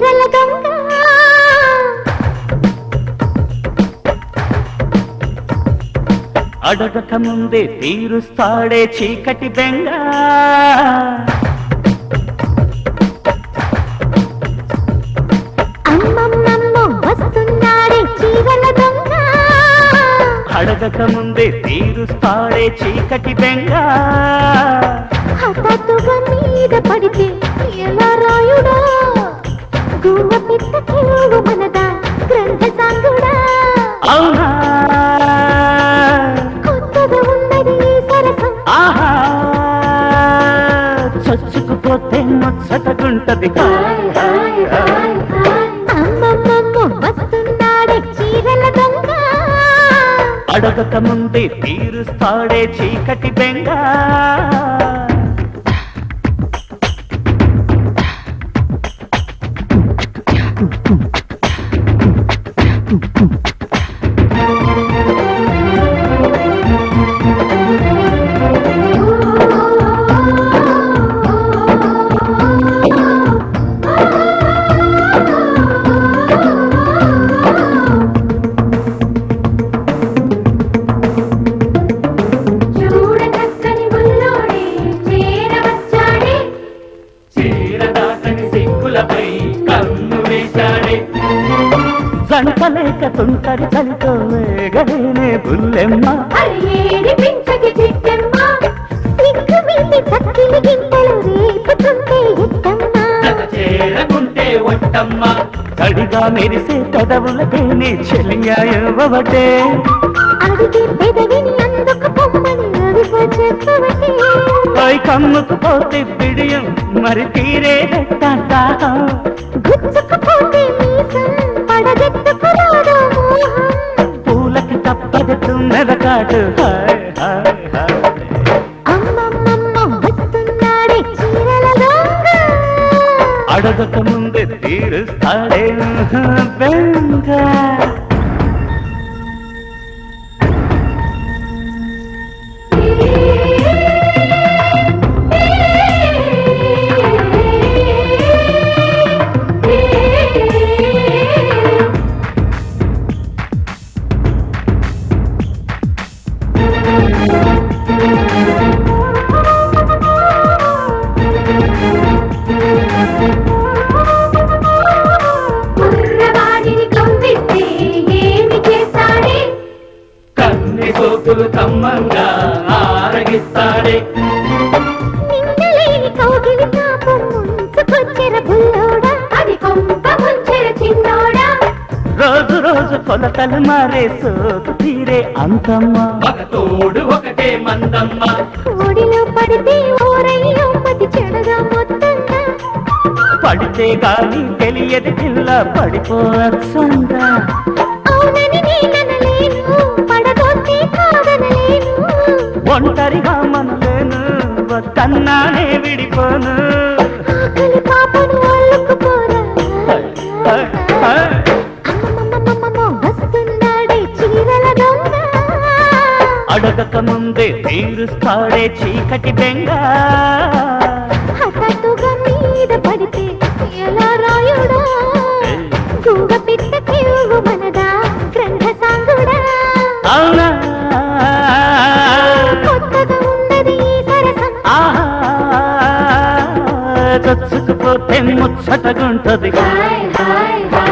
చీరల దొంగ అడగక ముందే తీరుస్తాడే చీకటి బెంగ అమ్మమ్మమ్మ వస్తున్నాడే చీరల దొంగ అడగక ముందే తీరుస్తాడే చీకటి బెంగ హఠాత్తుగా మీద పడితే ఎలా రాయుడా గువ్వ పిట్ట కిలుగు మనదా గ్రంథ సాంగుడా అవునా కొత్తగా ఉన్నది ఈ సరసం ఆహా చచ్చుకుపోతే ముచ్చటగుంటది హాయ్ హాయ్ హాయ్ అమ్మమ్మమ్మ వస్తున్నాడే చీరల దొంగ అడగక ముందే తీరుస్తాడే చీకటి బెంగ చూడ చక్కని బుల్లోడే చేరవచ్చాడే చీరదాకని సిగ్గులపై కన్ను వేశాడే జంటలేక తుంటరి చలితో వేగలేనే బుల్లెమ్మ అరి ఏడిపించకి చిట్టమ్మ సిగ్గు మీది చక్కిలి గింతలు రేపుతుంటే ఎట్టమ్మ చేరకుంటే ఒట్టమ్మ కడిగా మెరిసే పెదవులకేనే చెలియాయవటే అడిగే పెదవిని అందుకు పొమ్మని రవిపో చెప్పవటే పై కమ్ముకు పోతే బిడియం మరి తీరే దాహం గుచ్చుకుపోతే మీసం పడగెత్తుకురాదో మోహం పూలకి తప్పదు తుమ్మెదకాడు హాయ్ హాయ్ హాయ్ అమ్మమ్మమ్మ వస్తున్నాడే చీరల దొంగ అడగక ముందే తీరుస్తాడే బెంగ కుర్రవాడిని కవ్విస్తే ఏమి చేస్తాడే కన్ని సోకులు కమ్మంగా ఆరగిస్తాడే నిన్నలేని కౌగిలి పాపం ముంచుకొచ్చెర బుల్లోడా అది కొంప ముంచెర చిన్నోడా రోజు రోజు కొలతలు మారే సోకు తీరే అంతమ్మ ఒక తోడు ఒకటే మందమ్మ ఓడిలో పడితే ఓరయ్యో మతి చెడగా మొత్తంగా పడితే గాని తెలియదు పిల్ల పడిపోవచ్చందా అవునని నేననలేను పడగొస్తే కాదనలేను ఒంటరిగా మనలేను వద్దన్నానే విడిపోను ఆకలి పాపను అల్లుకుపోరా హై, హై. అమ్మమ్మమ్మమ్మమ్మ వస్తున్నాడే చీరల దొంగ అడగక ముందే తీరుస్తాడే చీకటి బెంగ హఠాత్తుగా మీద పడితే ఎలా రాయుడా గువ్వ పిట్ట కివ్వు మనదా గ్రంథ సాంగుడా అవునా కొత్తగా ఉన్నది ఈ సరసం ఆహా చచ్చుకుపోతే ముచ్చటగుంటది హాయ్ హాయ్ హాయ్